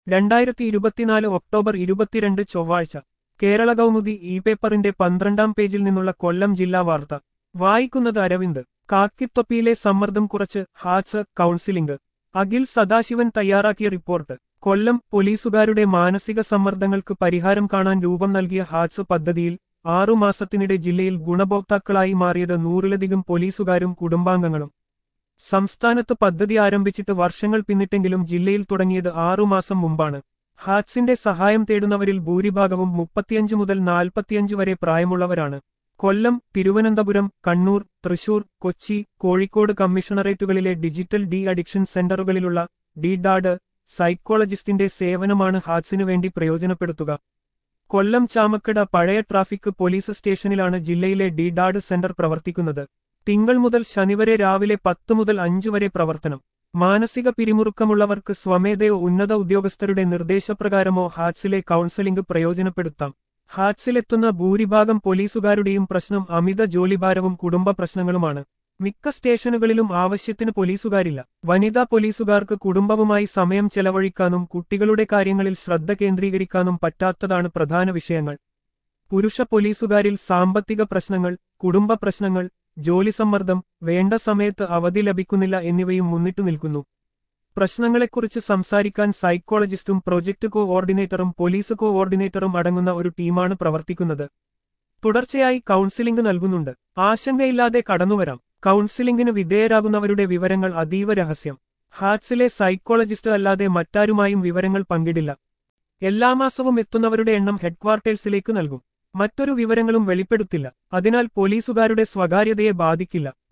രണ്ടായിരത്തി ഇരുപത്തിനാല് ഒക്ടോബർ ഇരുപത്തിരണ്ട് ചൊവ്വാഴ്ച കേരള കൗമുദി ഇ പേപ്പറിന്റെ പന്ത്രണ്ടാം പേജിൽ നിന്നുള്ള കൊല്ലം ജില്ലാ വാർത്ത വായിക്കുന്നത് അരവിന്ദ് കാക്കിത്തൊപ്പിയിലെ സമ്മർദ്ദം കുറച്ച് ഹാച്ച് കൗൺസിലിംഗ് അഖിൽ സദാശിവൻ തയ്യാറാക്കിയ റിപ്പോർട്ട് കൊല്ലം പോലീസുകാരുടെ മാനസിക സമ്മർദ്ദങ്ങൾക്ക് പരിഹാരം കാണാൻ രൂപം നൽകിയ ഹാച്ച് പദ്ധതിയിൽ ആറുമാസത്തിനിടെ ജില്ലയിൽ ഗുണഭോക്താക്കളായി മാറിയത് നൂറിലധികം പോലീസുകാരും കുടുംബാംഗങ്ങളും സംസ്ഥാനത്ത് പദ്ധതി ആരംഭിച്ചിട്ട് വർഷങ്ങൾ പിന്നിട്ടെങ്കിലും ജില്ലയിൽ തുടങ്ങിയത് ആറുമാസം മുമ്പാണ് ഹാറ്റ്സിന്റെ സഹായം തേടുന്നവരിൽ ഭൂരിഭാഗവും മുപ്പത്തിയഞ്ച് മുതൽ നാൽപ്പത്തിയഞ്ച് വരെ പ്രായമുള്ളവരാണ് കൊല്ലം തിരുവനന്തപുരം കണ്ണൂർ തൃശൂർ കൊച്ചി കോഴിക്കോട് കമ്മീഷണറേറ്റുകളിലെ ഡിജിറ്റൽ ഡി അഡിക്ഷൻ സെന്ററുകളിലുള്ള ഡി ഡാഡ് സൈക്കോളജിസ്റ്റിന്റെ സേവനമാണ് ഹാറ്റ്സിനു വേണ്ടി പ്രയോജനപ്പെടുത്തുക കൊല്ലം ചാമക്കട പഴയ ട്രാഫിക് പോലീസ് സ്റ്റേഷനിലാണ് ജില്ലയിലെ ഡി ഡാഡ് സെന്റർ പ്രവർത്തിക്കുന്നത് തിങ്കൾ മുതൽ ശനി വരെ രാവിലെ പത്ത് മുതൽ അഞ്ചു വരെ പ്രവർത്തനം മാനസിക പിരിമുറുക്കമുള്ളവർക്ക് സ്വമേധയോ ഉന്നത ഉദ്യോഗസ്ഥരുടെ നിർദ്ദേശപ്രകാരമോ ഹാറ്റ്സിലെ കൗൺസലിംഗ് പ്രയോജനപ്പെടുത്താം ഹാറ്റ്സിലെത്തുന്ന ഭൂരിഭാഗം പോലീസുകാരുടെയും പ്രശ്നം അമിത ജോലിഭാരവും കുടുംബ പ്രശ്നങ്ങളുമാണ് മിക്ക സ്റ്റേഷനുകളിലും ആവശ്യത്തിന് പോലീസുകാരില്ല വനിതാ പോലീസുകാർക്ക് കുടുംബവുമായി സമയം ചെലവഴിക്കാനും കുട്ടികളുടെ കാര്യങ്ങളിൽ ശ്രദ്ധ കേന്ദ്രീകരിക്കാനും പറ്റാത്തതാണ് പ്രധാന വിഷയങ്ങൾ പുരുഷ പോലീസുകാരിൽ സാമ്പത്തിക പ്രശ്നങ്ങൾ കുടുംബ പ്രശ്നങ്ങൾ ജോലിസമ്മർദ്ദം വേണ്ട സമയത്ത് അവധി ലഭിക്കുന്നില്ല എന്നിവയും മുന്നിട്ടു നിൽക്കുന്നു പ്രശ്നങ്ങളെക്കുറിച്ച് സംസാരിക്കാൻ സൈക്കോളജിസ്റ്റും പ്രൊജക്ട് കോഓർഡിനേറ്ററും പോലീസ് കോഓർഡിനേറ്ററും അടങ്ങുന്ന ഒരു ടീമാണ് പ്രവർത്തിക്കുന്നത് തുടർച്ചയായി കൗൺസിലിംഗ് നൽകുന്നുണ്ട് ആശങ്കയില്ലാതെ കടന്നുവരാം കൗൺസിലിംഗിന് വിധേയരാകുന്നവരുടെ വിവരങ്ങൾ അതീവ രഹസ്യം ഹാറ്റ്സിലെ സൈക്കോളജിസ്റ്റ് അല്ലാതെ മറ്റാരുമായും വിവരങ്ങൾ പങ്കിടില്ല എല്ലാ മാസവും എത്തുന്നവരുടെ എണ്ണം ഹെഡ്ക്വാർട്ടേഴ്സിലേക്ക് നൽകും മറ്റൊരു വിവരങ്ങളും വെളിപ്പെടുത്തില്ല അതിനാൽ പോലീസുകാരുടെ സ്വകാര്യതയെ ബാധിക്കില്ല